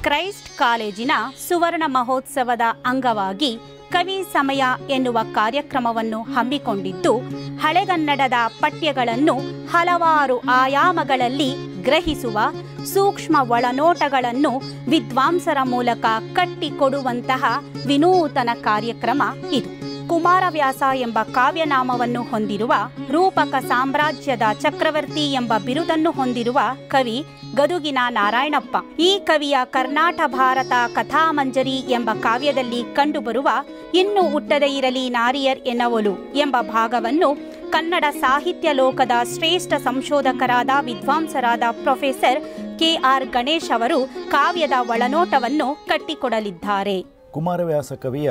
Christ ಕಾಲೇಜಿನ ಸುವರ್ಣ ಮಹೋತ್ಸವದ ಅಂಗವಾಗಿ ಕವಿ ಸಮಯ ಎನ್ನುವ ಕಾರ್ಯಕ್ರಮವನ್ನು ಹಮ್ಮಿಕೊಂಡಿದ್ದು ಹಳೆಗನ್ನಡದ ಪಠ್ಯಗಳನ್ನು ಹಲವಾರು ಆಯಾಮಗಳಲ್ಲಿ ಗ್ರಹಿಸುವ ಸೂಕ್ಷ್ಮ ಒಳನೋಟಗಳನ್ನು ವಿದ್ವಾಂಸರ ಮೂಲಕ ಕಟ್ಟಿಕೊಡುವಂತಹ ವಿನೂತನ ಕಾರ್ಯಕ್ರಮ ಇದು ಕುಮಾರವ್ಯಾಸ ಎಂಬ ಕಾವ್ಯನಾಮವನ್ನು ಹೊಂದಿರುವ ರೂಪಕ ಸಾಮ್ರಾಜ್ಯದ ಚಕ್ರವರ್ತಿ ಎಂಬ ಬಿರುದನ್ನು ಹೊಂದಿರುವ ಕವಿ ಗದುಗಿನ ನಾರಾಯಣಪ್ಪ ಈ ಕವಿಯ ಕರ್ನಾಟ ಭಾರತ ಕಥಾಮಂಜರಿ ಎಂಬ ಕಾವ್ಯದಲ್ಲಿ ಕಂಡುಬರುವ ಇನ್ನು ಹುಟ್ಟದೇ ಇರಲಿ ನಾರಿಯರ್ ಎನ್ನವಳು ಎಂಬ ಭಾಗವನ್ನು ಕನ್ನಡ ಸಾಹಿತ್ಯ ಲೋಕದ ಶ್ರೇಷ್ಠ ಸಂಶೋಧಕರಾದ ವಿದ್ವಾಂಸರಾದ ಪ್ರೊಫೆಸರ್ ಕೆ ಆರ್ ಗಣೇಶ್ ಅವರು ಕಾವ್ಯದ ಒಳನೋಟವನ್ನು ಕಟ್ಟಿಕೊಡಲಿದ್ದಾರೆ ಕುಮಾರವ್ಯಾಸ ಕವಿಯ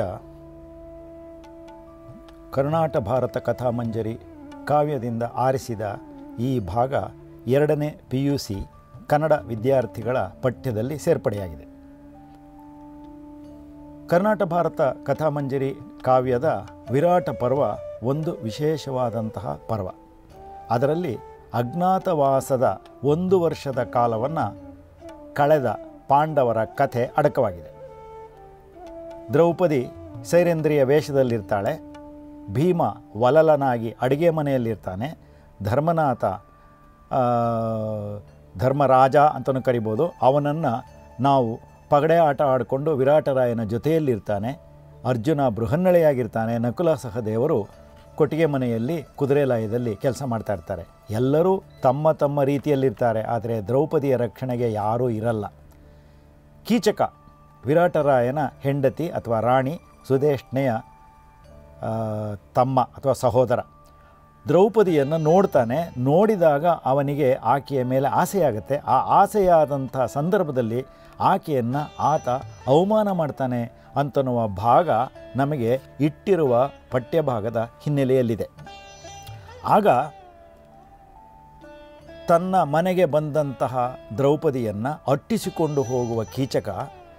ಕರ್ನಾಟ ಭಾರತ ಕಥಾಮಂಜರಿ ಕಾವ್ಯದಿಂದ ಆರಿಸಿದ ಈ ಭಾಗ ಎರಡನೇ ಪಿ ಯು ಸಿ ಕನ್ನಡ ವಿದ್ಯಾರ್ಥಿಗಳ ಪಠ್ಯದಲ್ಲಿ ಸೇರ್ಪಡೆಯಾಗಿದೆ ಕರ್ನಾಟ ಭಾರತ ಕಥಾಮಂಜರಿ ಕಾವ್ಯದ ವಿರಾಟ ಪರ್ವ ಒಂದು ವಿಶೇಷವಾದಂತಹ ಪರ್ವ ಅದರಲ್ಲಿ ಅಜ್ಞಾತವಾಸದ ಒಂದು ವರ್ಷದ ಕಾಲವನ್ನು ಕಳೆದ ಪಾಂಡವರ ಕಥೆ ಅಡಕವಾಗಿದೆ ದ್ರೌಪದಿ ಸೈರೇಂದ್ರಿಯ ವೇಷದಲ್ಲಿರ್ತಾಳೆ ಭೀಮ ವಲಲನಾಗಿ ಅಡುಗೆ ಮನೆಯಲ್ಲಿರ್ತಾನೆ ಧರ್ಮನಾಥ ಆ, ಧರ್ಮರಾಜ ಅಂತಲೂ ಕರಿಬೋದು ಅವನನ್ನು ನಾವು ಪಗಡೆ ಆಟ ಆಡಿಕೊಂಡು ವಿರಾಟರಾಯನ ಜೊತೆಯಲ್ಲಿರ್ತಾನೆ ಅರ್ಜುನ ಬೃಹನ್ನಳೆಯಾಗಿರ್ತಾನೆ ನಕುಲ ಸಹದೇವರು ಕೊಟ್ಟಿಗೆ ಮನೆಯಲ್ಲಿ ಕುದುರೆ ಲಾಯದಲ್ಲಿ ಕೆಲಸ ಮಾಡ್ತಾ ಇರ್ತಾರೆ ಎಲ್ಲರೂ ತಮ್ಮ ತಮ್ಮ ರೀತಿಯಲ್ಲಿರ್ತಾರೆ ಆದರೆ ದ್ರೌಪದಿಯ ರಕ್ಷಣೆಗೆ ಯಾರೂ ಇರಲ್ಲ ಕೀಚಕ ವಿರಾಟರಾಯನ ಹೆಂಡತಿ ಅಥವಾ ರಾಣಿ ಸುದೇಷ್ಣೆಯ ಆ, ತಮ್ಮ ಅಥವಾ ಸಹೋದರ ದ್ರೌಪದಿಯನ್ನು ನೋಡ್ತಾನೆ ನೋಡಿದಾಗ ಅವನಿಗೆ ಆಕೆಯ ಮೇಲೆ ಆಸೆಯಾಗುತ್ತೆ ಆ ಆಸೆಯಾದಂಥ ಸಂದರ್ಭದಲ್ಲಿ ಆಕೆಯನ್ನು ಆತ ಅವಮಾನ ಮಾಡ್ತಾನೆ ಅಂತನ್ನುವ ಭಾಗ ನಮಗೆ ಇಟ್ಟಿರುವ ಪಠ್ಯಭಾಗದ ಹಿನ್ನೆಲೆಯಲ್ಲಿದೆ ಆಗ ತನ್ನ ಮನೆಗೆ ಬಂದಂತಹ ದ್ರೌಪದಿಯನ್ನು ಅಟ್ಟಿಸಿಕೊಂಡು ಹೋಗುವ ಕೀಚಕ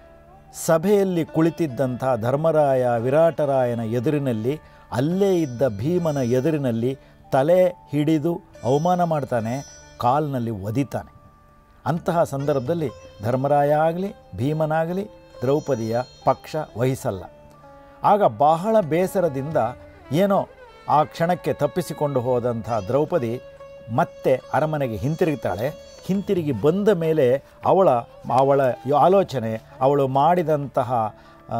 ಸಭೆಯಲ್ಲಿ ಕುಳಿತಿದ್ದಂಥ ಧರ್ಮರಾಯ ವಿರಾಟರಾಯನ ಎದುರಿನಲ್ಲಿ ಅಲ್ಲೇ ಇದ್ದ ಭೀಮನ ಎದುರಿನಲ್ಲಿ ತಲೆ ಹಿಡಿದು ಅವಮಾನ ಮಾಡ್ತಾನೆ ಕಾಲ್ನಲ್ಲಿ ಒದಿತಾನೆ ಅಂತಹ ಸಂದರ್ಭದಲ್ಲಿ ಧರ್ಮರಾಯ ಆಗಲಿ ಭೀಮನಾಗಲಿ ದ್ರೌಪದಿಯ ಪಕ್ಷ ವಹಿಸಲ್ಲ ಆಗ ಬಹಳ ಬೇಸರದಿಂದ ಏನೋ ಆ ಕ್ಷಣಕ್ಕೆ ತಪ್ಪಿಸಿಕೊಂಡು ಹೋದಂಥ ದ್ರೌಪದಿ ಮತ್ತೆ ಅರಮನೆಗೆ ಹಿಂತಿರುಗ್ತಾಳೆ ಹಿಂತಿರುಗಿ ಬಂದ ಮೇಲೆ ಅವಳ ಅವಳ ಆಲೋಚನೆ ಅವಳು ಮಾಡಿದಂತಹ ಆ,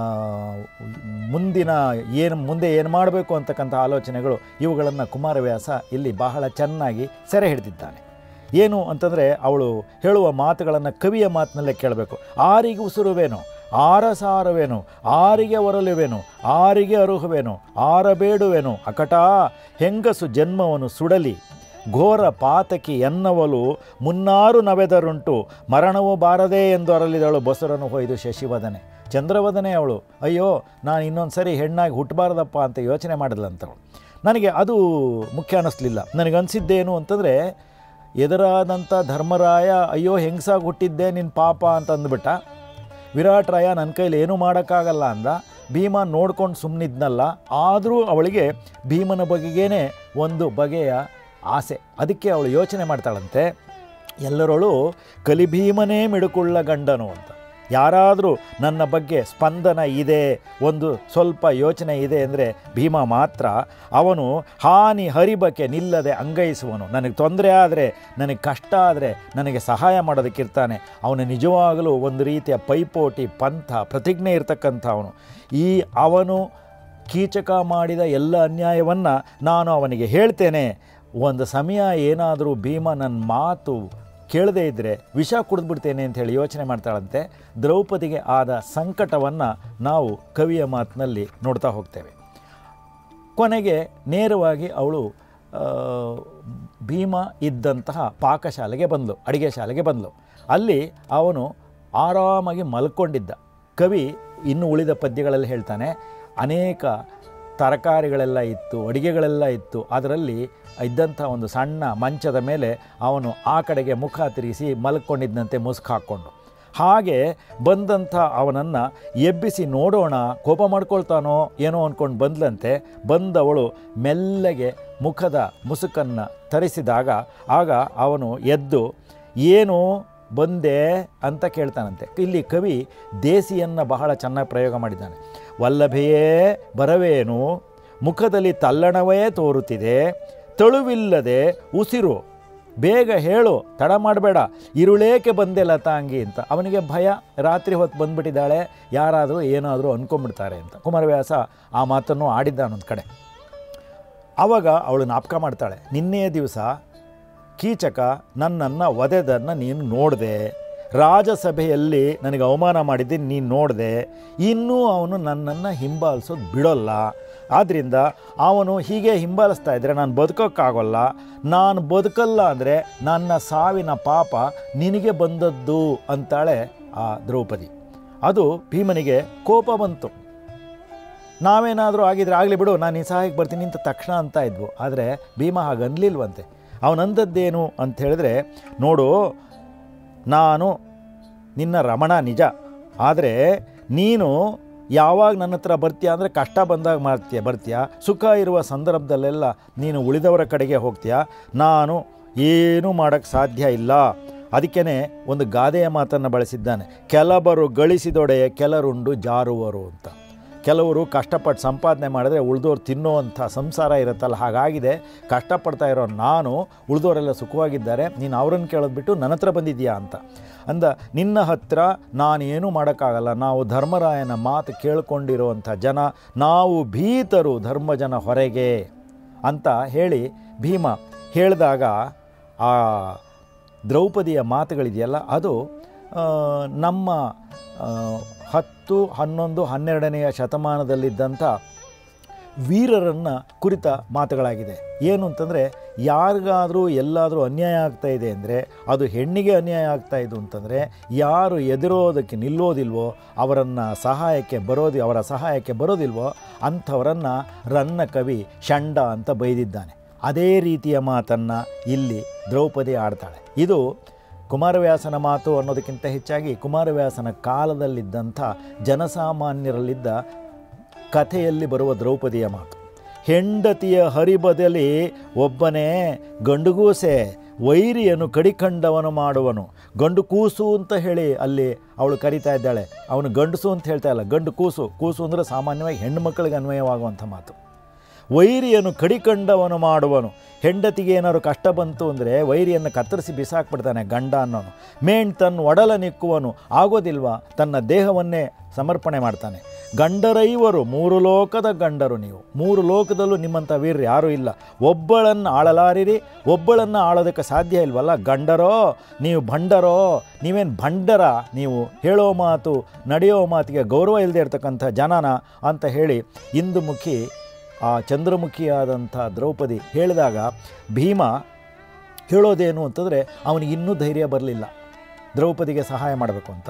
ಮುಂದಿನ ಏನು ಮುಂದೆ ಏನು ಮಾಡಬೇಕು ಅಂತಕ್ಕಂಥ ಆಲೋಚನೆಗಳು ಇವುಗಳನ್ನು ಕುಮಾರವ್ಯಾಸ ಇಲ್ಲಿ ಬಹಳ ಚೆನ್ನಾಗಿ ಸೆರೆ ಹಿಡಿದಿದ್ದಾನೆ ಏನು ಅಂತಂದರೆ ಅವಳು ಹೇಳುವ ಮಾತುಗಳನ್ನು ಕವಿಯ ಮಾತಿನಲ್ಲೇ ಕೇಳಬೇಕು ಆರಿಗೆ ಉಸುರುವೇನು ಆರಸಾರವೇನು ಆರಿಗೆ ಒರಲುವೆನು ಆರಿಗೆ ಅರುಹುವೆನು ಆರಬೇಡುವೆನು ಅಕಟ ಹೆಂಗಸು ಜನ್ಮವನ್ನು ಸುಡಲಿ ಘೋರ ಪಾತಕಿ ಎನ್ನವಲು ಮುನ್ನಾರು ನವೆದರುಂಟು ಮರಣವು ಬಾರದೆ ಎಂದು ಅರಳಿದಳು ಬಸರನು ಹೊಯ್ದು ಶಶಿವದನೆ ಚಂದ್ರವದನೆ ಅವಳು ಅಯ್ಯೋ ನಾನು ಇನ್ನೊಂದು ಸರಿ ಹೆಣ್ಣಾಗಿ ಹುಟ್ಟಬಾರ್ದಪ್ಪ ಅಂತ ಯೋಚನೆ ಮಾಡಿದ್ಲಂತವಳು ನನಗೆ ಅದು ಮುಖ್ಯ ಅನ್ನಿಸ್ಲಿಲ್ಲ ನನಗನ್ಸಿದ್ದೇನು ಅಂತಂದರೆ ಎದುರಾದಂಥ ಧರ್ಮರಾಯ ಅಯ್ಯೋ ಹೆಂಗಸಾಗಿ ಹುಟ್ಟಿದ್ದೆ ನಿನ್ನ ಪಾಪ ಅಂತ ಅಂದ್ಬಿಟ್ಟ ವಿರಾಟರಾಯ ನನ್ನ ಕೈಲಿ ಏನೂ ಮಾಡೋಕ್ಕಾಗಲ್ಲ ಅಂದ ಭೀಮ ನೋಡ್ಕೊಂಡು ಸುಮ್ಮನಿದ್ನಲ್ಲ ಆದರೂ ಅವಳಿಗೆ ಭೀಮನ ಬಗೆಗೇನೆ ಒಂದು ಬಗೆಯ ಆಸೆ ಅದಕ್ಕೆ ಅವಳು ಯೋಚನೆ ಮಾಡ್ತಾಳಂತೆ ಎಲ್ಲರೊಳು ಕಲಿಭೀಮನೇ ಮಿಡುಕುಳ್ಳ ಗಂಡನು ಅಂತ ಯಾರಾದರೂ ನನ್ನ ಬಗ್ಗೆ ಸ್ಪಂದನ ಇದೆ ಒಂದು ಸ್ವಲ್ಪ ಯೋಚನೆ ಇದೆ ಅಂದರೆ ಭೀಮ ಮಾತ್ರ ಅವನು ಹಾನಿ ಹರಿಬಕ್ಕೆ ನಿಲ್ಲದೆ ಅಂಗೈಸುವನು ನನಗೆ ತೊಂದರೆ ಆದರೆ ನನಗೆ ಕಷ್ಟ ಆದರೆ ನನಗೆ ಸಹಾಯ ಮಾಡೋದಕ್ಕಿರ್ತಾನೆ ಅವನು ನಿಜವಾಗಲೂ ಒಂದು ರೀತಿಯ ಪೈಪೋಟಿ ಪಂಥ ಪ್ರತಿಜ್ಞೆ ಇರತಕ್ಕಂಥವನು ಈ ಅವನು ಕೀಚಕ ಮಾಡಿದ ಎಲ್ಲ ಅನ್ಯಾಯವನ್ನು ನಾನು ಅವನಿಗೆ ಹೇಳ್ತೇನೆ ಒಂದು ಸಮಯ ಏನಾದರೂ ಭೀಮ ನನ್ನ ಮಾತು ಕೇಳದೇ ಇದ್ದರೆ ವಿಷ ಕುಡಿದ್ಬಿಡ್ತೇನೆ ಅಂತ ಹೇಳಿ ಯೋಚನೆ ಮಾಡ್ತಾಳಂತೆ ದ್ರೌಪದಿಗೆ ಆದ ಸಂಕಟವನ್ನು ನಾವು ಕವಿಯ ಮಾತಿನಲ್ಲಿ ನೋಡ್ತಾ ಹೋಗ್ತೇವೆ ಕೊನೆಗೆ ನೇರವಾಗಿ ಅವಳು ಆ, ಭೀಮ ಇದ್ದಂತಹ ಪಾಕಶಾಲೆಗೆ ಬಂದಳು ಅಡಿಗೆ ಶಾಲೆಗೆ ಬಂದಳು ಅಲ್ಲಿ ಅವನು ಆರಾಮಾಗಿ ಮಲ್ಕೊಂಡಿದ್ದ ಕವಿ ಇನ್ನು ಉಳಿದ ಪದ್ಯಗಳಲ್ಲಿ ಹೇಳ್ತಾನೆ ಅನೇಕ ತರಕಾರಿಗಳೆಲ್ಲ ಇತ್ತು ಅಡಿಗೆಗಳೆಲ್ಲ ಇತ್ತು ಅದರಲ್ಲಿ ಇದ್ದಂಥ ಒಂದು ಸಣ್ಣ ಮಂಚದ ಮೇಲೆ ಅವನು ಆ ಕಡೆಗೆ ಮುಖ ತಿರುಗಿಸಿ ಮಲ್ಕೊಂಡಿದ್ದಂತೆ ಮುಸುಕು ಹಾಕ್ಕೊಂಡು ಹಾಗೆ ಬಂದಂಥ ಅವನನ್ನು ಎಬ್ಬಿಸಿ ನೋಡೋಣ ಕೋಪ ಮಾಡ್ಕೊಳ್ತಾನೋ ಏನೋ ಅಂದ್ಕೊಂಡು ಬಂದ್ಲಂತೆ ಬಂದವಳು ಮೆಲ್ಲಗೆ ಮುಖದ ಮುಸುಕನ್ನು ತರಿಸಿದಾಗ ಆಗ ಅವನು ಎದ್ದು ಏನು ಬಂದೆ ಅಂತ ಕೇಳ್ತಾನಂತೆ ಇಲ್ಲಿ ಕವಿ ದೇಸಿಯನ್ನು ಬಹಳ ಚೆನ್ನಾಗಿ ಪ್ರಯೋಗ ಮಾಡಿದ್ದಾನೆ ವಲ್ಲಭೆಯೇ ಬರವೇನು ಮುಖದಲ್ಲಿ ತಲ್ಲಣವೇ ತೋರುತ್ತಿದೆ ತಳುವಿಲ್ಲದೆ ಉಸಿರು ಬೇಗ ಹೇಳು ತಡ ಮಾಡಬೇಡ ಇರುಳೇಕೆ ಬಂದೆ ಲತಾಂಗಿ ಅಂತ ಅವನಿಗೆ ಭಯ ರಾತ್ರಿ ಹೊತ್ತು ಬಂದ್ಬಿಟ್ಟಿದ್ದಾಳೆ ಯಾರಾದರೂ ಏನಾದರೂ ಅಂದ್ಕೊಂಡ್ಬಿಡ್ತಾರೆ ಅಂತ ಕುಮಾರವ್ಯಾಸ ಆ ಮಾತನ್ನು ಆಡಿದ್ದಾನೊಂದು ಕಡೆ ಆವಾಗ ಅವಳು ಜ್ಞಾಪಕ ಮಾಡ್ತಾಳೆ ನಿನ್ನೆಯ ದಿವಸ ಕೀಚಕ ನನ್ನನ್ನು ಒದೆದನ್ನು ನೀನು ನೋಡಿದೆ ರಾಜಸಭೆಯಲ್ಲಿ ನನಗೆ ಅವಮಾನ ಮಾಡಿದ್ದೆ ನೀನು ನೋಡಿದೆ ಇನ್ನೂ ಅವನು ನನ್ನನ್ನು ಹಿಂಬಾಲಿಸೋದು ಬಿಡೋಲ್ಲ ಆದ್ದರಿಂದ ಅವನು ಹೀಗೆ ಹಿಂಬಾಲಿಸ್ತಾ ಇದ್ದರೆ ನಾನು ಬದುಕೋಕ್ಕಾಗೋಲ್ಲ ನಾನು ಬದುಕಲ್ಲ ಅಂದರೆ ನನ್ನ ಸಾವಿನ ಪಾಪ ನಿನಗೆ ಬಂದದ್ದು ಅಂತಾಳೆ ಆ ದ್ರೌಪದಿ ಅದು ಭೀಮನಿಗೆ ಕೋಪ ಬಂತು ನಾವೇನಾದರೂ ಆಗಿದ್ರೆ ಆಗಲಿ ಬಿಡು ನಾನು ಈ ಸಹಾಯಕ್ಕೆ ಬರ್ತೀನಿ ಅಂತ ತಕ್ಷಣ ಅಂತ ಇದ್ವು ಆದರೆ ಭೀಮ ಹಾಗೆ ಅನ್ಲಿಲ್ವಂತೆ ಅವನಂದದ್ದೇನು ಅಂತ ಹೇಳಿದ್ರೆ ನೋಡು ನಾನು ನಿನ್ನ ರಮಣ ನಿಜ ಆದರೆ ನೀನು ಯಾವಾಗ ನನ್ನ ಹತ್ರ ಬರ್ತೀಯ ಅಂದರೆ ಕಷ್ಟ ಬಂದಾಗ ಮಾಡ್ತೀಯ ಬರ್ತೀಯ ಸುಖ ಇರುವ ಸಂದರ್ಭದಲ್ಲೆಲ್ಲ ನೀನು ಉಳಿದವರ ಕಡೆಗೆ ಹೋಗ್ತೀಯ ನಾನು ಏನೂ ಮಾಡೋಕ್ಕೆ ಸಾಧ್ಯ ಇಲ್ಲ ಅದಕ್ಕೇ ಒಂದು ಗಾದೆಯ ಮಾತನ್ನು ಬಳಸಿದ್ದಾನೆ ಕೆಲವರು ಗಳಿಸಿದೊಡೆ ಕೆಲರುಂಡು ಜಾರುವರು ಅಂತ ಕೆಲವರು ಕಷ್ಟಪಟ್ಟು ಸಂಪಾದನೆ ಮಾಡಿದ್ರೆ ಉಳಿದೋರು ತಿನ್ನುವಂಥ ಸಂಸಾರ ಇರುತ್ತಲ್ಲ ಹಾಗಾಗಿದೆ ಕಷ್ಟಪಡ್ತಾ ಇರೋ ನಾನು ಉಳಿದವರೆಲ್ಲ ಸುಖವಾಗಿದ್ದಾರೆ ನೀನು ಅವ್ರನ್ನ ಕೇಳೋದು ಬಿಟ್ಟು ನನ್ನ ಹತ್ರ ಬಂದಿದ್ಯಾ ಅಂತ ಅಂದ ನಿನ್ನ ಹತ್ರ ನಾನೇನು ಮಾಡೋಕ್ಕಾಗಲ್ಲ ನಾವು ಧರ್ಮರಾಯನ ಮಾತು ಕೇಳ್ಕೊಂಡಿರುವಂಥ ಜನ ನಾವು ಭೀತರು ಧರ್ಮಜನ ಹೊರಗೆ ಅಂತ ಹೇಳಿ ಭೀಮ ಹೇಳಿದಾಗ ಆ ದ್ರೌಪದಿಯ ಮಾತುಗಳಿದೆಯಲ್ಲ ಅದು ಆ, ನಮ್ಮ ಆ, ಹತ್ತು ಹನ್ನೊಂದು ಹನ್ನೆರಡನೆಯ ಶತಮಾನದಲ್ಲಿದ್ದಂಥ ವೀರರನ್ನು ಕುರಿತ ಮಾತುಗಳಾಗಿದೆ ಏನು ಅಂತಂದರೆ ಯಾರಿಗಾದರೂ ಎಲ್ಲಾದರೂ ಅನ್ಯಾಯ ಆಗ್ತಾ ಇದೆ ಅಂದರೆ ಅದು ಹೆಣ್ಣಿಗೆ ಅನ್ಯಾಯ ಆಗ್ತಾ ಇದ್ದು ಅಂತಂದರೆ ಯಾರು ಎದುರೋದಕ್ಕೆ ನಿಲ್ಲೋದಿಲ್ವೋ ಅವರನ್ನು ಸಹಾಯಕ್ಕೆ ಬರೋದಿ ಅವರ ಸಹಾಯಕ್ಕೆ ಬರೋದಿಲ್ವೋ ಅಂಥವರನ್ನು ರನ್ನ ಕವಿ ಷಂಡ ಅಂತ ಬೈದಿದ್ದಾನೆ ಅದೇ ರೀತಿಯ ಮಾತನ್ನು ಇಲ್ಲಿ ದ್ರೌಪದಿ ಆಡ್ತಾಳೆ ಇದು ಕುಮಾರವ್ಯಾಸನ ಮಾತು ಅನ್ನೋದಕ್ಕಿಂತ ಹೆಚ್ಚಾಗಿ ಕುಮಾರವ್ಯಾಸನ ಕಾಲದಲ್ಲಿದ್ದಂಥ ಜನಸಾಮಾನ್ಯರಲ್ಲಿದ್ದ ಕಥೆಯಲ್ಲಿ ಬರುವ ದ್ರೌಪದಿಯ ಮಾತು ಹೆಂಡತಿಯ ಹರಿಬದಲಿ ಒಬ್ಬನೇ ಗಂಡುಗೂಸೆ ವೈರಿಯನ್ನು ಕಡಿಕಂಡವನು ಮಾಡುವನು ಗಂಡು ಕೂಸು ಅಂತ ಹೇಳಿ ಅಲ್ಲಿ ಅವಳು ಕರಿತಾ ಇದ್ದಾಳೆ ಅವನು ಗಂಡಸು ಅಂತ ಹೇಳ್ತಾ ಇಲ್ಲ ಗಂಡು ಕೂಸು ಕೂಸು ಅಂದರೆ ಸಾಮಾನ್ಯವಾಗಿ ಹೆಣ್ಣು ಮಕ್ಕಳಿಗೆ ಅನ್ವಯವಾಗುವಂಥ ಮಾತು ವೈರಿಯನ್ನು ಕಡಿಕಂಡವನು ಮಾಡುವನು ಹೆಂಡತಿಗೆ ಏನಾದ್ರು ಕಷ್ಟ ಬಂತು ಅಂದರೆ ವೈರಿಯನ್ನು ಕತ್ತರಿಸಿ ಬಿಸಾಕ್ಬಿಡ್ತಾನೆ ಗಂಡ ಅನ್ನೋನು ಮೇಣ್ ತನ್ನ ಒಡಲ ನಿಕ್ಕುವನು ಆಗೋದಿಲ್ವಾ ತನ್ನ ದೇಹವನ್ನೇ ಸಮರ್ಪಣೆ ಮಾಡ್ತಾನೆ ಗಂಡರೈವರು ಮೂರು ಲೋಕದ ಗಂಡರು ನೀವು ಮೂರು ಲೋಕದಲ್ಲೂ ನಿಮ್ಮಂಥ ವೀರ್ಯ ಯಾರೂ ಇಲ್ಲ ಒಬ್ಬಳನ್ನು ಆಳಲಾರಿರಿ ಒಬ್ಬಳನ್ನು ಆಳೋದಕ್ಕೆ ಸಾಧ್ಯ ಇಲ್ವಲ್ಲ ಗಂಡರೋ ನೀವು ಭಂಡರೋ ನೀವೇನು ಭಂಡರ ನೀವು ಹೇಳೋ ಮಾತು ನಡೆಯೋ ಮಾತಿಗೆ ಗೌರವ ಇಲ್ಲದೆ ಇರ್ತಕ್ಕಂಥ ಜನನ ಅಂತ ಹೇಳಿ ಇಂದು ಮುಖಿ ಆ ಚಂದ್ರಮುಖಿಯಾದಂಥ ದ್ರೌಪದಿ ಹೇಳಿದಾಗ ಭೀಮ ಹೇಳೋದೇನು ಅಂತಂದರೆ ಅವನಿಗೆ ಇನ್ನೂ ಧೈರ್ಯ ಬರಲಿಲ್ಲ ದ್ರೌಪದಿಗೆ ಸಹಾಯ ಮಾಡಬೇಕು ಅಂತ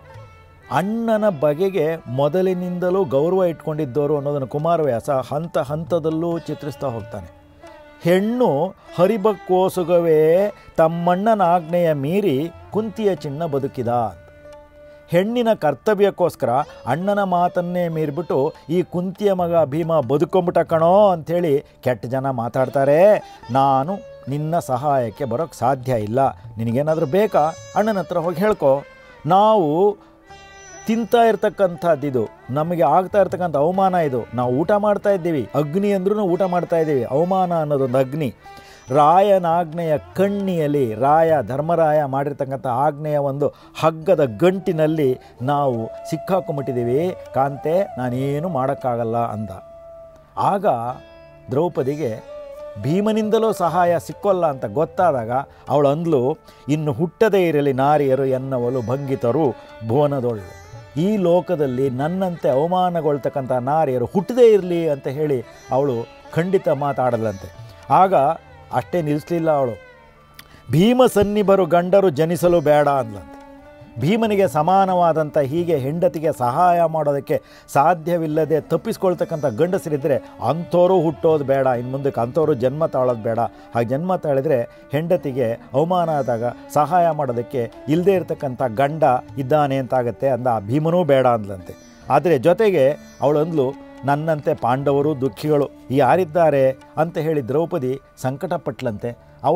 ಅಣ್ಣನ ಬಗೆಗೆ ಮೊದಲಿನಿಂದಲೂ ಗೌರವ ಇಟ್ಕೊಂಡಿದ್ದವರು ಅನ್ನೋದನ್ನು ಕುಮಾರವ್ಯಾಸ ಹಂತ ಹಂತದಲ್ಲೂ ಚಿತ್ರಿಸ್ತಾ ಹೋಗ್ತಾನೆ ಹೆಣ್ಣು ಹರಿಬಕ್ಕೋಸುಗವೇ ತಮ್ಮಣ್ಣನ ಆಜ್ಞೆಯ ಮೀರಿ ಕುಂತಿಯ ಚಿನ್ನ ಬದುಕಿದ ಹೆಣ್ಣಿನ ಕರ್ತವ್ಯಕ್ಕೋಸ್ಕರ ಅಣ್ಣನ ಮಾತನ್ನೇ ಮೀರಿಬಿಟ್ಟು ಈ ಕುಂತಿಯ ಮಗ ಭೀಮ ಬದುಕೊಂಬಿಟ್ಟ ಕಣೋ ಅಂಥೇಳಿ ಕೆಟ್ಟ ಜನ ಮಾತಾಡ್ತಾರೆ ನಾನು ನಿನ್ನ ಸಹಾಯಕ್ಕೆ ಬರೋಕ್ಕೆ ಸಾಧ್ಯ ಇಲ್ಲ ನಿನಗೇನಾದರೂ ಬೇಕಾ ಅಣ್ಣನ ಹತ್ರ ಹೋಗಿ ಹೇಳ್ಕೊ ನಾವು ತಿಂತಾ ಇರ್ತಕ್ಕಂಥದ್ದಿದು ನಮಗೆ ಆಗ್ತಾ ಇರ್ತಕ್ಕಂಥ ಅವಮಾನ ಇದು ನಾವು ಊಟ ಮಾಡ್ತಾ ಇದ್ದೀವಿ ಅಗ್ನಿ ಅಂದ್ರೂ ಊಟ ಮಾಡ್ತಾ ಇದ್ದೀವಿ ಅವಮಾನ ಅನ್ನೋದೊಂದು ಅಗ್ನಿ ರಾಯನಾಜ್ಞೆಯ ಕಣ್ಣಿಯಲ್ಲಿ ರಾಯ ಧರ್ಮರಾಯ ಮಾಡಿರ್ತಕ್ಕಂಥ ಆಜ್ಞೆಯ ಒಂದು ಹಗ್ಗದ ಗಂಟಿನಲ್ಲಿ ನಾವು ಸಿಕ್ಕಾಕೊಂಬಿಟ್ಟಿದ್ದೀವಿ ಕಾಂತೆ ನಾನೇನು ಮಾಡೋಕ್ಕಾಗಲ್ಲ ಅಂದ ಆಗ ದ್ರೌಪದಿಗೆ ಭೀಮನಿಂದಲೂ ಸಹಾಯ ಸಿಕ್ಕೋಲ್ಲ ಅಂತ ಗೊತ್ತಾದಾಗ ಅವಳು ಅಂದ್ಲು ಇನ್ನು ಹುಟ್ಟದೇ ಇರಲಿ ನಾರಿಯರು ಎನ್ನವಲು ಭಂಗಿತರು ಭುವನದೊಳ್ಳು ಈ ಲೋಕದಲ್ಲಿ ನನ್ನಂತೆ ಅವಮಾನಗೊಳ್ತಕ್ಕಂಥ ನಾರಿಯರು ಹುಟ್ಟದೇ ಇರಲಿ ಅಂತ ಹೇಳಿ ಅವಳು ಖಂಡಿತ ಮಾತಾಡದಂತೆ ಆಗ ಅಷ್ಟೇ ನಿಲ್ಲಿಸಲಿಲ್ಲ ಅವಳು ಭೀಮ ಸನ್ನಿಭರು ಗಂಡರು ಜನಿಸಲು ಬೇಡ ಅಂದ್ಲಂತೆ ಭೀಮನಿಗೆ ಸಮಾನವಾದಂಥ ಹೀಗೆ ಹೆಂಡತಿಗೆ ಸಹಾಯ ಮಾಡೋದಕ್ಕೆ ಸಾಧ್ಯವಿಲ್ಲದೆ ತಪ್ಪಿಸ್ಕೊಳ್ತಕ್ಕಂಥ ಗಂಡಸರಿದ್ದರೆ ಅಂಥವರು ಹುಟ್ಟೋದು ಬೇಡ ಇನ್ನು ಮುಂದಕ್ಕೆ ಅಂಥವರು ಜನ್ಮ ತಾಳೋದು ಬೇಡ ಹಾಗೆ ಜನ್ಮ ತಾಳಿದರೆ ಹೆಂಡತಿಗೆ ಅವಮಾನ ಆದಾಗ ಸಹಾಯ ಮಾಡೋದಕ್ಕೆ ಇಲ್ಲದೇ ಇರತಕ್ಕಂಥ ಗಂಡ ಇದ್ದಾನೆ ಅಂತಾಗತ್ತೆ ಅಂದ ಆ ಭೀಮನೂ ಬೇಡ ಅಂದ್ಲಂತೆ ಆದರೆ ಜೊತೆಗೆ ಅವಳು ಅಂದ್ಲು ನನ್ನಂತೆ ಪಾಂಡವರು ದುಃಖಿಗಳು ಯಾರಿದ್ದಾರೆ ಅಂತ ಹೇಳಿ ದ್ರೌಪದಿ ಸಂಕಟಪಟ್ಲಂತೆ ಅವಳು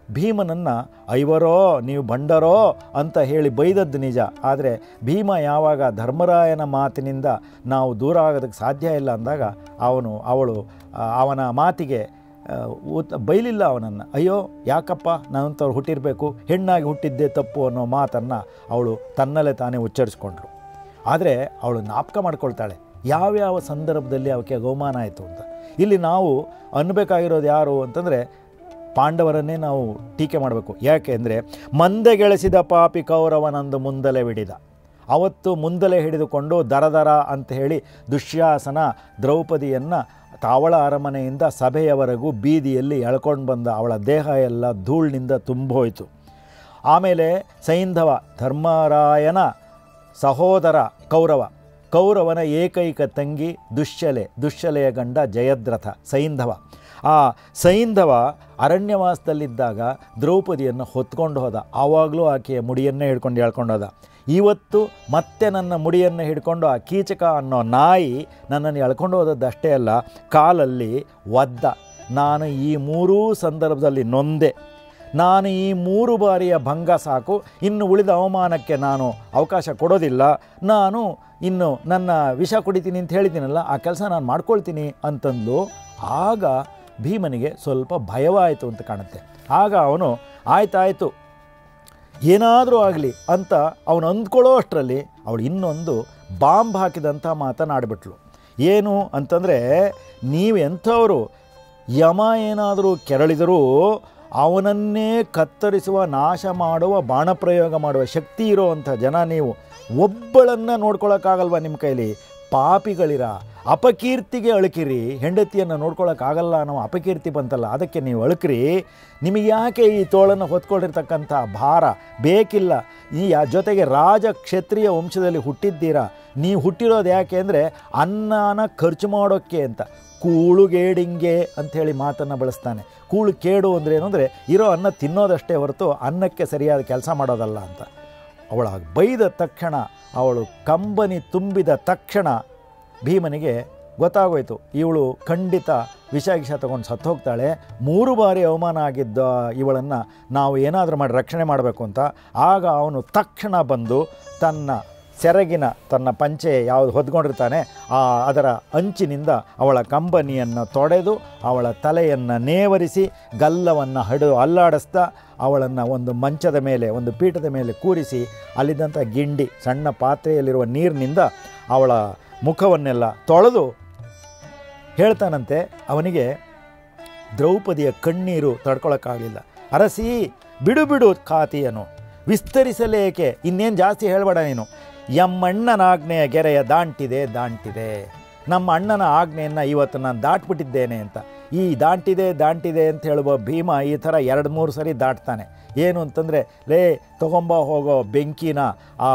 ಭೀಮನನ್ನು ಐವರೋ ನೀವು ಬಂಡರೋ ಅಂತ ಹೇಳಿ ಬೈದದ್ದು ನಿಜ ಆದರೆ ಭೀಮ ಯಾವಾಗ ಧರ್ಮರಾಯನ ಮಾತಿನಿಂದ ನಾವು ದೂರ ಆಗೋದಕ್ಕೆ ಸಾಧ್ಯ ಇಲ್ಲ ಅಂದಾಗ ಅವನು ಅವಳು ಆ, ಅವನ ಮಾತಿಗೆ ಆ, ಉತ್ ಬೈಲಿಲ್ಲ ಅವನನ್ನು ಅಯ್ಯೋ ಯಾಕಪ್ಪ ನಾನಂಥವ್ರು ಹುಟ್ಟಿರಬೇಕು ಹೆಣ್ಣಾಗಿ ಹುಟ್ಟಿದ್ದೇ ತಪ್ಪು ಅನ್ನೋ ಮಾತನ್ನು ಅವಳು ತನ್ನಲ್ಲೇ ತಾನೇ ಉಚ್ಚರಿಸ್ಕೊಂಡ್ಳು ಆದರೆ ಅವಳು ಜ್ಞಾಪಕ ಮಾಡ್ಕೊಳ್ತಾಳೆ ಯಾವ್ಯಾವ ಸಂದರ್ಭದಲ್ಲಿ ಅವಕ್ಕೆ ಅವಮಾನ ಆಯಿತು ಅಂತ ಇಲ್ಲಿ ನಾವು ಅನ್ಬೇಕಾಗಿರೋದು ಯಾರು ಅಂತಂದರೆ ಪಾಂಡವರನ್ನೇ ನಾವು ಟೀಕೆ ಮಾಡಬೇಕು ಯಾಕೆ ಅಂದರೆ ಮಂದೆಗೆಳೆಸಿದ ಪಾಪಿ ಕೌರವನಂದು ಮುಂದಲೆ ಬಿಡಿದ ಅವತ್ತು ಮುಂದಲೆ ಹಿಡಿದುಕೊಂಡು ದರ ದರ ಅಂತ ಹೇಳಿ ದುಶ್ಯಾಸನ ದ್ರೌಪದಿಯನ್ನು ತಾವಳ ಅರಮನೆಯಿಂದ ಸಭೆಯವರೆಗೂ ಬೀದಿಯಲ್ಲಿ ಎಳ್ಕೊಂಡು ಬಂದ ಅವಳ ದೇಹ ಎಲ್ಲ ಧೂಳಿನಿಂದ ತುಂಬೋಯಿತು ಆಮೇಲೆ ಸೈಂಧವ ಧರ್ಮರಾಯನ ಸಹೋದರ ಕೌರವ ಕೌರವನ ಏಕೈಕ ತಂಗಿ ದುಶ್ಯಲೆ ದುಶ್ಯಲೆಯ ಗಂಡ ಜಯದ್ರಥ ಸೈಂಧವ ಆ ಸೈಂಧವ ಅರಣ್ಯವಾಸದಲ್ಲಿದ್ದಾಗ ದ್ರೌಪದಿಯನ್ನು ಹೊತ್ಕೊಂಡು ಹೋದ ಆವಾಗಲೂ ಆಕೆಯ ಮುಡಿಯನ್ನೇ ಹಿಡ್ಕೊಂಡು ಹೇಳ್ಕೊಂಡು ಹೋದ ಇವತ್ತು ಮತ್ತೆ ನನ್ನ ಮುಡಿಯನ್ನು ಹಿಡ್ಕೊಂಡು ಆ ಕೀಚಕ ಅನ್ನೋ ನಾಯಿ ನನ್ನನ್ನು ಎಳ್ಕೊಂಡು ಹೋದದ್ದಷ್ಟೇ ಅಲ್ಲ ಕಾಲಲ್ಲಿ ಒದ್ದ ನಾನು ಈ ಮೂರೂ ಸಂದರ್ಭದಲ್ಲಿ ನೊಂದೆ ನಾನು ಈ ಮೂರು ಬಾರಿಯ ಭಂಗ ಸಾಕು ಇನ್ನು ಉಳಿದ ಅವಮಾನಕ್ಕೆ ನಾನು ಅವಕಾಶ ಕೊಡೋದಿಲ್ಲ ನಾನು ಇನ್ನು ನನ್ನ ವಿಷ ಕುಡಿತೀನಿ ಅಂತ ಹೇಳಿದ್ದೀನಲ್ಲ ಆ ಕೆಲಸ ನಾನು ಮಾಡ್ಕೊಳ್ತೀನಿ ಅಂತಂದು ಆಗ ಭೀಮನಿಗೆ ಸ್ವಲ್ಪ ಭಯವಾಯಿತು ಅಂತ ಕಾಣುತ್ತೆ ಆಗ ಅವನು ಆಯ್ತಾಯ್ತು ಏನಾದರೂ ಆಗಲಿ ಅಂತ ಅವನು ಅಂದ್ಕೊಳ್ಳೋ ಅಷ್ಟರಲ್ಲಿ ಅವಳು ಇನ್ನೊಂದು ಬಾಂಬ್ ಹಾಕಿದಂಥ ಮಾತನಾಡಿಬಿಟ್ಲು ಏನು ಅಂತಂದರೆ ನೀವು ಎಂಥವರು ಯಮ ಏನಾದರೂ ಕೆರಳಿದರೂ ಅವನನ್ನೇ ಕತ್ತರಿಸುವ ನಾಶ ಮಾಡುವ ಬಾಣಪ್ರಯೋಗ ಮಾಡುವ ಶಕ್ತಿ ಇರೋವಂಥ ಜನ ನೀವು ಒಬ್ಬಳನ್ನು ನೋಡ್ಕೊಳಕ್ಕಾಗಲ್ವ ನಿಮ್ಮ ಕೈಲಿ ಪಾಪಿಗಳಿರ ಅಪಕೀರ್ತಿಗೆ ಅಳುಕಿರಿ ಹೆಂಡತಿಯನ್ನು ನೋಡ್ಕೊಳಕ್ಕಾಗಲ್ಲ ಅನ್ನೋ ಅಪಕೀರ್ತಿ ಬಂತಲ್ಲ ಅದಕ್ಕೆ ನೀವು ಅಳುಕ್ರಿ ನಿಮಗೆ ಯಾಕೆ ಈ ತೋಳನ್ನು ಹೊತ್ಕೊಂಡಿರ್ತಕ್ಕಂಥ ಭಾರ ಬೇಕಿಲ್ಲ ಈ ಯಾ- ಜೊತೆಗೆ ರಾಜ ಕ್ಷತ್ರಿಯ ವಂಶದಲ್ಲಿ ಹುಟ್ಟಿದ್ದೀರಾ ನೀವು ಹುಟ್ಟಿರೋದು ಯಾಕೆ ಅಂದರೆ ಅನ್ನನ ಖರ್ಚು ಮಾಡೋಕ್ಕೆ ಅಂತ ಕೂಳುಗೇಡಿಂಗೆ ಅಂಥೇಳಿ ಮಾತನ್ನು ಬಳಸ್ತಾನೆ ಕೂಳು ಕೇಡು ಅಂದರೆ ಏನು ಅಂದರೆ ಇರೋ ಅನ್ನ ತಿನ್ನೋದಷ್ಟೇ ಹೊರತು ಅನ್ನಕ್ಕೆ ಸರಿಯಾದ ಕೆಲಸ ಮಾಡೋದಲ್ಲ ಅಂತ ಅವಳ ಬೈದ ತಕ್ಷಣ ಅವಳು ಕಂಬನಿ ತುಂಬಿದ ತಕ್ಷಣ ಭೀಮನಿಗೆ ಗೊತ್ತಾಗೋಯ್ತು ಇವಳು ಖಂಡಿತ ವಿಷ ಗಿಷ ತಗೊಂಡು ಸತ್ತು ಹೋಗ್ತಾಳೆ ಮೂರು ಬಾರಿ ಅವಮಾನ ಆಗಿದ್ದ ಇವಳನ್ನು ನಾವು ಏನಾದರೂ ಮಾಡಿ ರಕ್ಷಣೆ ಮಾಡಬೇಕು ಅಂತ ಆಗ ಅವನು ತಕ್ಷಣ ಬಂದು ತನ್ನ ಸೆರಗಿನ ತನ್ನ ಪಂಚೆ ಯಾವುದು ಹೊದ್ಕೊಂಡಿರ್ತಾನೆ ಆ ಅದರ ಅಂಚಿನಿಂದ ಅವಳ ಕಂಬನಿಯನ್ನು ತೊಡೆದು ಅವಳ ತಲೆಯನ್ನು ನೇವರಿಸಿ ಗಲ್ಲವನ್ನು ಹಡಿದು ಅಲ್ಲಾಡಿಸ್ತಾ ಅವಳನ್ನು ಒಂದು ಮಂಚದ ಮೇಲೆ ಒಂದು ಪೀಠದ ಮೇಲೆ ಕೂರಿಸಿ ಅಲ್ಲಿದ್ದಂಥ ಗಿಂಡಿ ಸಣ್ಣ ಪಾತ್ರೆಯಲ್ಲಿರುವ ನೀರಿನಿಂದ ಅವಳ ಮುಖವನ್ನೆಲ್ಲ ತೊಳೆದು ಹೇಳ್ತಾನಂತೆ ಅವನಿಗೆ ದ್ರೌಪದಿಯ ಕಣ್ಣೀರು ತಡ್ಕೊಳಕ್ಕಾಗಲಿಲ್ಲ ಅರಸಿ ಬಿಡು ಬಿಡು ಖಾತಿಯನು ವಿಸ್ತರಿಸಲೇಕೆ ಇನ್ನೇನು ಜಾಸ್ತಿ ಹೇಳಬೇಡ ನೀನು ಎಮ್ಮಣ್ಣನ ಆಜ್ಞೆಯ ಗೆರೆಯ ದಾಂಟಿದೆ ದಾಂಟಿದೆ ನಮ್ಮ ಅಣ್ಣನ ಆಜ್ಞೆಯನ್ನು ಇವತ್ತು ನಾನು ದಾಟ್ಬಿಟ್ಟಿದ್ದೇನೆ ಅಂತ ಈ ದಾಂಟಿದೆ ದಾಂಟಿದೆ ಅಂತ ಹೇಳುವ ಭೀಮ ಈ ಥರ ಎರಡು ಮೂರು ಸರಿ ದಾಟ್ತಾನೆ ಏನು ಅಂತಂದರೆ ಲೇ ತಗೊಂಬ ಹೋಗೋ ಬೆಂಕಿನ ಆ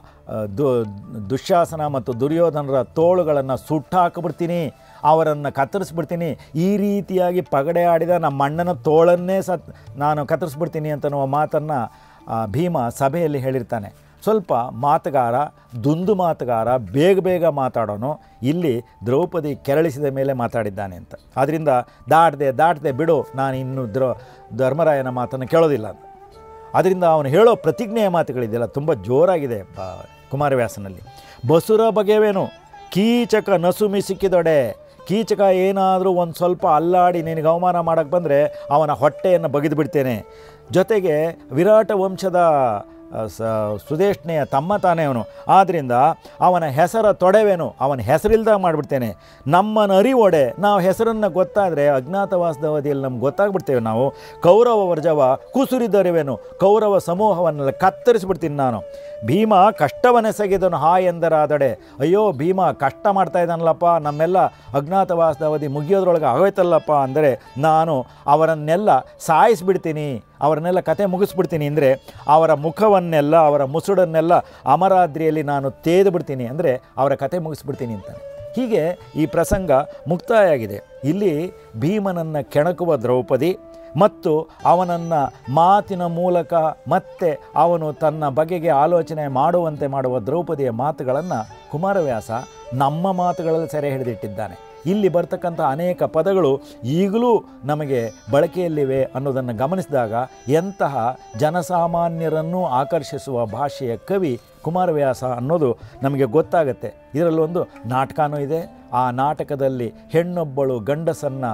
ದು ದುಶ್ಯಾಸನ ಮತ್ತು ದುರ್ಯೋಧನರ ತೋಳುಗಳನ್ನು ಸುಟ್ಟಾಕಿಬಿಡ್ತೀನಿ ಅವರನ್ನು ಕತ್ತರಿಸ್ಬಿಡ್ತೀನಿ ಈ ರೀತಿಯಾಗಿ ಪಗಡೆ ಆಡಿದ ನಮ್ಮ ಅಣ್ಣನ ತೋಳನ್ನೇ ಸತ್ ನಾನು ಕತ್ತರಿಸ್ಬಿಡ್ತೀನಿ ಅಂತನ್ನುವ ಮಾತನ್ನು ಭೀಮ ಸಭೆಯಲ್ಲಿ ಹೇಳಿರ್ತಾನೆ ಸ್ವಲ್ಪ ಮಾತುಗಾರ ದುಂದು ಮಾತುಗಾರ ಬೇಗ ಬೇಗ ಮಾತಾಡೋನು ಇಲ್ಲಿ ದ್ರೌಪದಿ ಕೆರಳಿಸಿದ ಮೇಲೆ ಮಾತಾಡಿದ್ದಾನೆ ಅಂತ ಆದ್ದರಿಂದ ದಾಟದೆ ದಾಟದೆ ಬಿಡು ನಾನು ಇನ್ನು ದ್ರ ಧರ್ಮರಾಯನ ಮಾತನ್ನು ಕೇಳೋದಿಲ್ಲ ಅಂತ ಅದರಿಂದ ಅವನು ಹೇಳೋ ಪ್ರತಿಜ್ಞೆಯ ಮಾತುಗಳಿದೆಯಲ್ಲ ತುಂಬ ಜೋರಾಗಿದೆ ಬ ಕುಮಾರವ್ಯಾಸನಲ್ಲಿ ಬಸುರ ಬಗೆವೇನು ಕೀಚಕ ನಸುಮಿ ಸಿಕ್ಕಿದೊಡೆ ಕೀಚಕ ಏನಾದರೂ ಒಂದು ಸ್ವಲ್ಪ ಅಲ್ಲಾಡಿ ನಿನಗೆ ಅವಮಾನ ಮಾಡೋಕ್ಕೆ ಬಂದರೆ ಅವನ ಹೊಟ್ಟೆಯನ್ನು ಬಗೆದು ಬಿಡ್ತೇನೆ ಜೊತೆಗೆ ವಿರಾಟ ವಂಶದ ಆ, ಸ ಸುದೇಶ್ನೆಯ ತಮ್ಮ ತಾನೇ ಅವನು ಆದ್ದರಿಂದ ಅವನ ಹೆಸರ ತೊಡೆವೇನು ಅವನ ಹೆಸರಿಲ್ದ ಮಾಡಿಬಿಡ್ತೇನೆ ನಮ್ಮನ್ನು ಅರಿವೊಡೆ ನಾವು ಹೆಸರನ್ನು ಗೊತ್ತಾದರೆ ಅಜ್ಞಾತವಾಸದ ಅವಧಿಯಲ್ಲಿ ನಮ್ಗೆ ಗೊತ್ತಾಗ್ಬಿಡ್ತೇವೆ ನಾವು ಕೌರವ ವರ್ಜವ ಕುಸುರಿದರಿವೇನು ಕೌರವ ಸಮೂಹವನ್ನೆಲ್ಲ ಕತ್ತರಿಸ್ಬಿಡ್ತೀನಿ ನಾನು ಭೀಮ ಕಷ್ಟವನ್ನೆಸಗಿದನು ಹಾ ಎಂದರಾದಡೆ ಅಯ್ಯೋ ಭೀಮ ಕಷ್ಟ ಮಾಡ್ತಾ ಇದ್ದಾನಲ್ಲಪ್ಪ ನಮ್ಮೆಲ್ಲ ಅಜ್ಞಾತವಾಸದ ಅವಧಿ ಮುಗಿಯೋದ್ರೊಳಗೆ ಆಗೋಯ್ತಲ್ಲಪ್ಪ ಅಂದರೆ ನಾನು ಅವರನ್ನೆಲ್ಲ ಸಾಯಿಸ್ಬಿಡ್ತೀನಿ ಅವರನ್ನೆಲ್ಲ ಕತೆ ಮುಗಿಸ್ಬಿಡ್ತೀನಿ ಅಂದರೆ ಅವರ ಮುಖವನ್ನೆಲ್ಲ ಅವರ ಮುಸುಡನ್ನೆಲ್ಲ ಅಮರಾದ್ರಿಯಲ್ಲಿ ನಾನು ತೇದು ಬಿಡ್ತೀನಿ ಅಂದರೆ ಅವರ ಕತೆ ಮುಗಿಸ್ಬಿಡ್ತೀನಿ ಅಂತಾನೆ ಹೀಗೆ ಈ ಪ್ರಸಂಗ ಮುಕ್ತಾಯ ಆಗಿದೆ ಇಲ್ಲಿ ಭೀಮನನ್ನು ಕೆಣಕುವ ದ್ರೌಪದಿ ಮತ್ತು ಅವನನ್ನು ಮಾತಿನ ಮೂಲಕ ಮತ್ತೆ ಅವನು ತನ್ನ ಬಗೆಗೆ ಆಲೋಚನೆ ಮಾಡುವಂತೆ ಮಾಡುವ ದ್ರೌಪದಿಯ ಮಾತುಗಳನ್ನು ಕುಮಾರವ್ಯಾಸ ನಮ್ಮ ಮಾತುಗಳಲ್ಲಿ ಸೆರೆ ಹಿಡಿದಿಟ್ಟಿದ್ದಾನೆ ಇಲ್ಲಿ ಬರ್ತಕ್ಕಂಥ ಅನೇಕ ಪದಗಳು ಈಗಲೂ ನಮಗೆ ಬಳಕೆಯಲ್ಲಿವೆ ಅನ್ನೋದನ್ನು ಗಮನಿಸಿದಾಗ ಎಂತಹ ಜನಸಾಮಾನ್ಯರನ್ನು ಆಕರ್ಷಿಸುವ ಭಾಷೆಯ ಕವಿ ಕುಮಾರವ್ಯಾಸ ಅನ್ನೋದು ನಮಗೆ ಗೊತ್ತಾಗತ್ತೆ ಇದರಲ್ಲೊಂದು ನಾಟಕನೂ ಇದೆ ಆ ನಾಟಕದಲ್ಲಿ ಹೆಣ್ಣೊಬ್ಬಳು ಗಂಡಸನ್ನು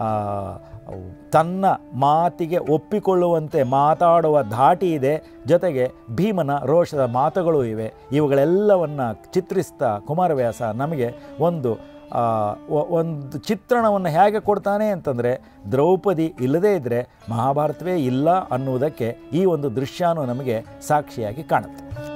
ತನ್ನ ಮಾತಿಗೆ ಒಪ್ಪಿಕೊಳ್ಳುವಂತೆ ಮಾತಾಡುವ ಧಾಟಿ ಇದೆ ಜೊತೆಗೆ ಭೀಮನ ರೋಷದ ಮಾತುಗಳು ಇವೆ ಇವುಗಳೆಲ್ಲವನ್ನು ಚಿತ್ರಿಸ್ತಾ ಕುಮಾರವ್ಯಾಸ ನಮಗೆ ಒಂದು ಆ, ಒ- ಒಂದು ಚಿತ್ರಣವನ್ನು ಹೇಗೆ ಕೊಡ್ತಾನೆ ಅಂತಂದರೆ ದ್ರೌಪದಿ ಇಲ್ಲದೇ ಇದ್ದರೆ ಮಹಾಭಾರತವೇ ಇಲ್ಲ ಅನ್ನುವುದಕ್ಕೆ ಈ ಒಂದು ದೃಶ್ಯನೂ ನಮಗೆ ಸಾಕ್ಷಿಯಾಗಿ ಕಾಣುತ್ತೆ